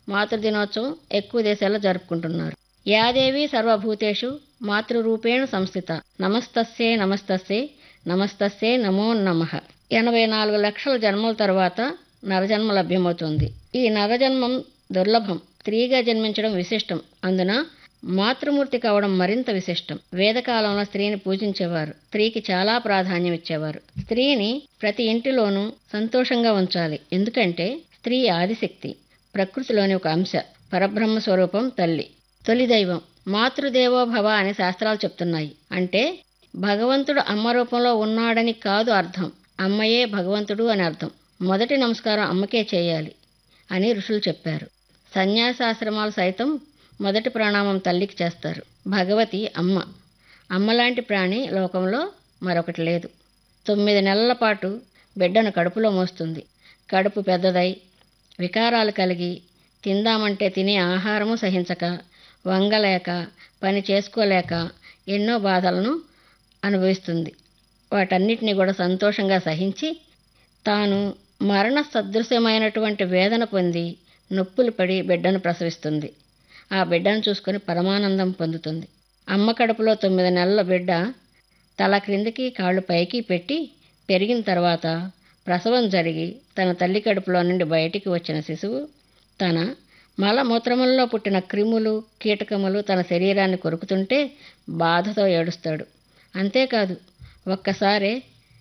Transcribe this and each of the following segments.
మాతృదినోత్సవం ఎక్కువ దేశాల్లో జరుపుకుంటున్నారు యాదేవి సర్వభూతేషు మాతృరూపేణ సంస్థిత నమస్తస్యే నమస్తస్యే నమస్తస్యే నమో నమః ఎనభై నాలుగు లక్షల జన్మల తర్వాత నరజన్మ లభ్యమవుతుంది ఈ నరజన్మం దుర్లభం స్త్రీగా జన్మించడం విశిష్టం అందున మాతృమూర్తి కావడం మరింత విశిష్టం వేదకాలంలో స్త్రీని పూజించేవారు స్త్రీకి చాలా ప్రాధాన్యం ఇచ్చేవారు స్త్రీని ప్రతి ఇంటిలోనూ సంతోషంగా ఉంచాలి ఎందుకంటే స్త్రీ ఆదిశక్తి ప్రకృతిలోని ఒక అంశ పరబ్రహ్మ స్వరూపం తల్లి తొలి దైవం మాతృదేవో భవ అని శాస్త్రాలు చెప్తున్నాయి అంటే భగవంతుడు అమ్మ రూపంలో ఉన్నాడని కాదు అర్థం అమ్మయే భగవంతుడు అని అర్థం మొదటి నమస్కారం అమ్మకే చేయాలి అని ఋషులు చెప్పారు సన్యాసాశ్రమాలు సైతం మొదటి ప్రణామం తల్లికి చేస్తారు భగవతి అమ్మ అమ్మలాంటి ప్రాణి లోకంలో మరొకటి లేదు తొమ్మిది నెలల పాటు బిడ్డను కడుపులో మోస్తుంది కడుపు పెద్దదై వికారాలు కలిగి తిందామంటే తినే ఆహారము సహించక వంగలేక పని చేసుకోలేక ఎన్నో బాధలను అనుభవిస్తుంది వాటన్నిటిని కూడా సంతోషంగా సహించి తాను మరణ సదృశ్యమైనటువంటి వేదన పొంది నొప్పులు పడి బిడ్డను ప్రసవిస్తుంది ఆ బిడ్డను చూసుకొని పరమానందం పొందుతుంది అమ్మ కడుపులో తొమ్మిది నెలల బిడ్డ తల క్రిందికి కాళ్ళు పైకి పెట్టి పెరిగిన తర్వాత ప్రసవం జరిగి తన తల్లి కడుపులో నుండి బయటికి వచ్చిన శిశువు తన మలమూత్రములలో పుట్టిన క్రిములు కీటకములు తన శరీరాన్ని కొరుకుతుంటే బాధతో ఏడుస్తాడు అంతేకాదు ఒక్కసారే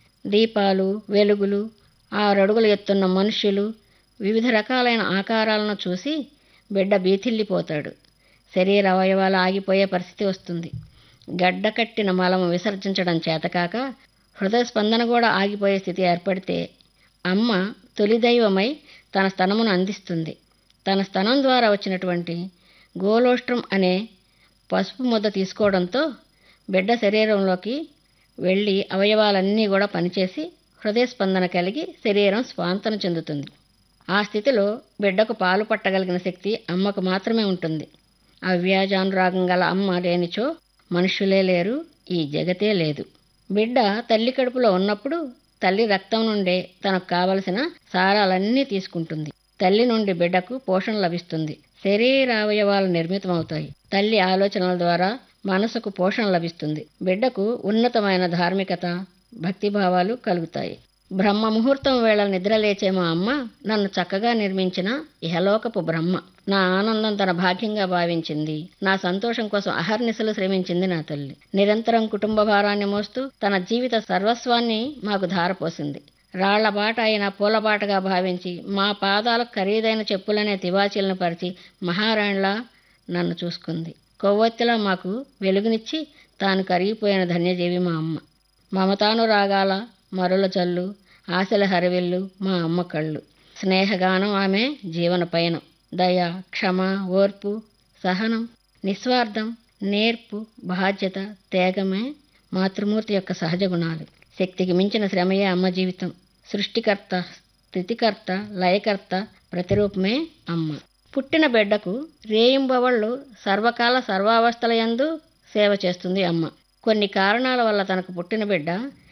దీపాలు వెలుగులు ఆరడుగులు ఎత్తున్న మనుష్యులు వివిధ రకాలైన ఆకారాలను చూసి బిడ్డ బీతిల్లిపోతాడు శరీర అవయవాలు ఆగిపోయే పరిస్థితి వస్తుంది గడ్డ కట్టిన మలము విసర్జించడం చేతకాక హృదయ స్పందన కూడా ఆగిపోయే స్థితి ఏర్పడితే అమ్మ తొలి దైవమై తన స్తనమును అందిస్తుంది తన స్తనం ద్వారా వచ్చినటువంటి గోలోష్ట్రం అనే పసుపు ముద్ద తీసుకోవడంతో బిడ్డ శరీరంలోకి వెళ్ళి అవయవాలన్నీ కూడా పనిచేసి హృదయ స్పందన కలిగి శరీరం స్వాంతన చెందుతుంది ఆ స్థితిలో బిడ్డకు పాలు పట్టగలిగిన శక్తి అమ్మకు మాత్రమే ఉంటుంది అవ్యాజానురాగం గల అమ్మ లేనిచో మనుషులే లేరు ఈ జగతే లేదు బిడ్డ తల్లి కడుపులో ఉన్నప్పుడు తల్లి రక్తం నుండే తనకు కావలసిన సారాలన్నీ తీసుకుంటుంది తల్లి నుండి బిడ్డకు పోషణ లభిస్తుంది శరీరావయవాలు నిర్మితమవుతాయి తల్లి ఆలోచనల ద్వారా మనసుకు పోషణ లభిస్తుంది బిడ్డకు ఉన్నతమైన ధార్మికత భక్తిభావాలు కలుగుతాయి బ్రహ్మ ముహూర్తం వేళ నిద్రలేచే మా అమ్మ నన్ను చక్కగా నిర్మించిన ఇహలోకపు బ్రహ్మ నా ఆనందం తన భాగ్యంగా భావించింది నా సంతోషం కోసం అహర్నిశలు శ్రమించింది నా తల్లి నిరంతరం కుటుంబ భారాన్ని మోస్తూ తన జీవిత సర్వస్వాన్ని మాకు ధారపోసింది రాళ్ల బాట అయిన పూలబాటగా భావించి మా పాదాలకు ఖరీదైన చెప్పులనే తివాచీలను పరిచి మహారాణిలా నన్ను చూసుకుంది కొవ్వొత్తిలా మాకు వెలుగునిచ్చి తాను కరిగిపోయిన ధన్యజీవి మా అమ్మ మమతానురాగాల మరుల జల్లు ఆశల హరివిల్లు మా అమ్మ కళ్ళు స్నేహగానం ఆమె జీవన పయనం దయ క్షమ ఓర్పు సహనం నిస్వార్థం నేర్పు బాధ్యత త్యాగమే మాతృమూర్తి యొక్క సహజ గుణాలు శక్తికి మించిన శ్రమయే అమ్మ జీవితం సృష్టికర్త స్థితికర్త లయకర్త ప్రతిరూపమే అమ్మ పుట్టిన బిడ్డకు రేయింబవళ్ళు సర్వకాల సర్వావస్థల యందు సేవ చేస్తుంది అమ్మ కొన్ని కారణాల వల్ల తనకు పుట్టిన బిడ్డ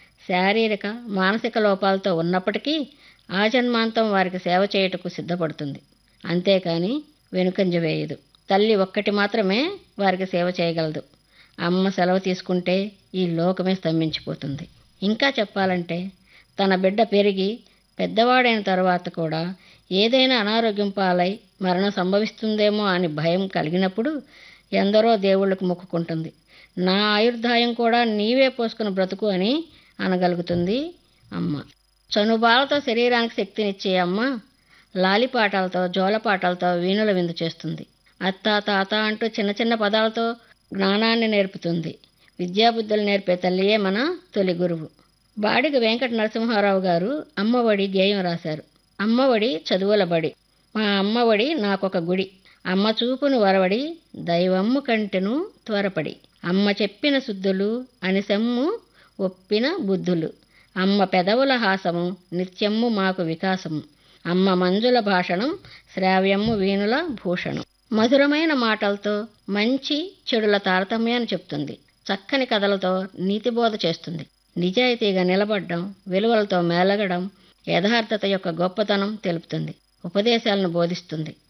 శారీరక మానసిక లోపాలతో ఉన్నప్పటికీ ఆ జన్మాంతం వారికి సేవ చేయుటకు సిద్ధపడుతుంది అంతేకాని వెనుకంజ వేయదు తల్లి ఒక్కటి మాత్రమే వారికి సేవ చేయగలదు అమ్మ సెలవు తీసుకుంటే ఈ లోకమే స్తంభించిపోతుంది ఇంకా చెప్పాలంటే తన బిడ్డ పెరిగి పెద్దవాడైన తర్వాత కూడా ఏదైనా అనారోగ్యం పాలై మరణం సంభవిస్తుందేమో అని భయం కలిగినప్పుడు ఎందరో దేవుళ్ళకు మొక్కుకుంటుంది నా ఆయుర్దాయం కూడా నీవే పోసుకుని బ్రతుకు అని అనగలుగుతుంది అమ్మ చనుబాలతో శరీరానికి శక్తినిచ్చే అమ్మ లాలిపాటాలతో జోలపాటాలతో వీణుల విందు చేస్తుంది అత్త తాత అంటూ చిన్న చిన్న పదాలతో జ్ఞానాన్ని నేర్పుతుంది విద్యాబుద్ధులు నేర్పే తల్లియే మన తొలి గురువు బాడిగ వెంకట నరసింహారావు గారు అమ్మఒడి గేయం రాశారు అమ్మఒడి చదువుల బడి మా అమ్మఒడి నాకొక గుడి అమ్మ చూపును వరవడి దైవమ్ము కంటెను త్వరపడి అమ్మ చెప్పిన శుద్ధులు అనిసెమ్ము ఒప్పిన బుద్ధులు అమ్మ పెదవుల హాసము నిత్యమ్ము మాకు వికాసము అమ్మ మంజుల భాషణం శ్రావ్యమ్ము వీణుల భూషణం మధురమైన మాటలతో మంచి చెడుల తారతమ్యాన్ని చెప్తుంది చక్కని కథలతో నీతిబోధ చేస్తుంది నిజాయితీగా నిలబడడం విలువలతో మేలగడం యథార్థత యొక్క గొప్పతనం తెలుపుతుంది ఉపదేశాలను బోధిస్తుంది